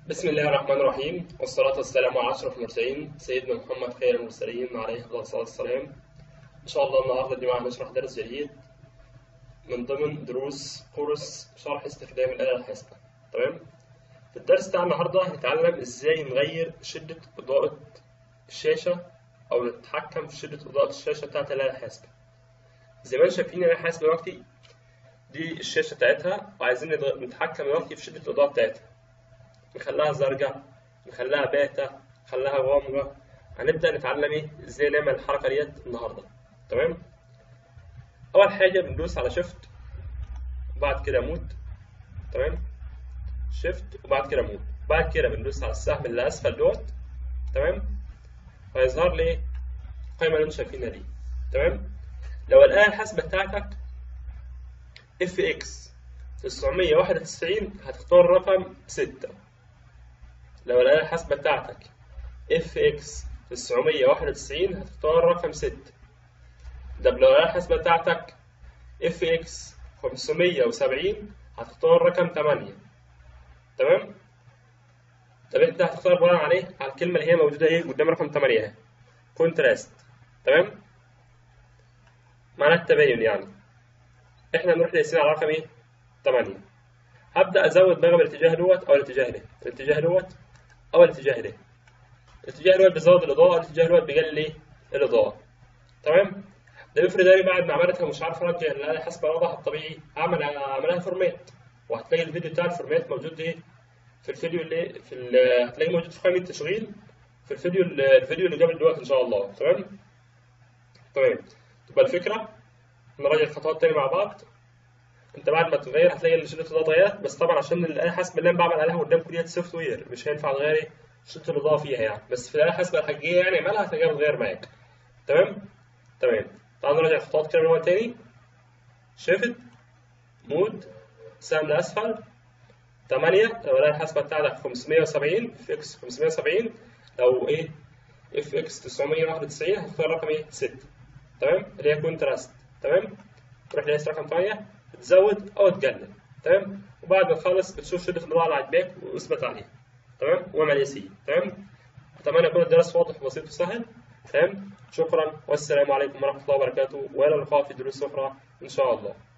بسم الله الرحمن الرحيم والصلاة والسلام على أشرف المرسلين سيدنا محمد خير المرسلين عليه الصلاة والسلام إن شاء الله النهاردة يا جماعة هنشرح درس جديد من ضمن دروس كورس شرح استخدام الآلة الحاسبة تمام في الدرس بتاع النهاردة هنتعلم إزاي نغير شدة إضاءة الشاشة أو نتحكم في شدة إضاءة الشاشة بتاعت الآلة الحاسبة زي ما انتم شايفين الآلة الحاسبة دلوقتي دي الشاشة بتاعتها وعايزين نتحكم دلوقتي في شدة الإضاءة بتاعتها نخليها زرقاء نخليها باتا نخليها غامقة هنبدأ نتعلم ايه ازاي نعمل الحركة ديت النهاردة تمام أول حاجة بندوس على شيفت وبعد كده مود تمام شيفت وبعد كده مود بعد كده بندوس على السهم اللي أسفل دوت تمام وهيظهر لي ايه القائمة اللي انتم شايفينها دي تمام لو الآلة الحاسبة بتاعتك اف اكس 991 هتختار رقم 6 لو الآلة الحاسبة بتاعتك FX 991 هتختار رقم 6 ده لو الآلة الحاسبة بتاعتك FX 570 هتختار رقم 8 تمام؟ طب انت هتختار بناء على ايه؟ على الكلمة اللي هي موجودة ايه قدام رقم 8 اهي كونتراست تمام؟ معنى التباين يعني احنا نروح نقسم على رقم ايه؟ 8 هبدأ أزود بقى بالاتجاه دوت أو الاتجاه ده الاتجاه دوت أو الاتجاه ده الاتجاه دوت بيزود الإضاءة الاتجاه دوت بيقلل إيه؟ الإضاءة تمام ده افرض أنا بعد ما عملتها مش عارف أرجع الآلة حسب وضعها الطبيعي أعمل أعملها فورمات وهتلاقي الفيديو بتاع الفورمات موجود إيه في الفيديو اللي في هتلاقيه موجود في قائمة التشغيل في الفيديو الفيديو اللي قبل دلوقتي إن شاء الله تمام تمام تبقى الفكرة نراجع الخطوات تاني مع بعض انت بعد ما تغير هتلاقي شده الاضاءه اتغيرت بس طبعا عشان الاله حاسبه اللي انا بعمل عليها قدامكم ديت سوفت وير مش هينفع تغير شده الاضاءه فيها يعني بس في الاله الحاسبه الحقيقيه يعني اعملها هتلاقيها بتغير معاك تمام تمام تعالوا نراجع الخطوات كده من اول تاني شيفت مود سهم لاسفل 8 لو الاله الحاسبه بتاعتك 570 في اكس 570 لو ايه اف اكس 991 هتختار رقم ايه 6 تمام اللي هي كونتراست تمام تروح لقيت رقم 8 تزود او تقلل تمام وبعد ما تخلص بتشوف شده الاضاءه اللي عاجباك واثبت عليها تمام واعمل سي تمام اتمنى يكون الدرس واضح وبسيط وسهل تمام شكرا والسلام عليكم ورحمه الله وبركاته والى اللقاء في دروس اخرى ان شاء الله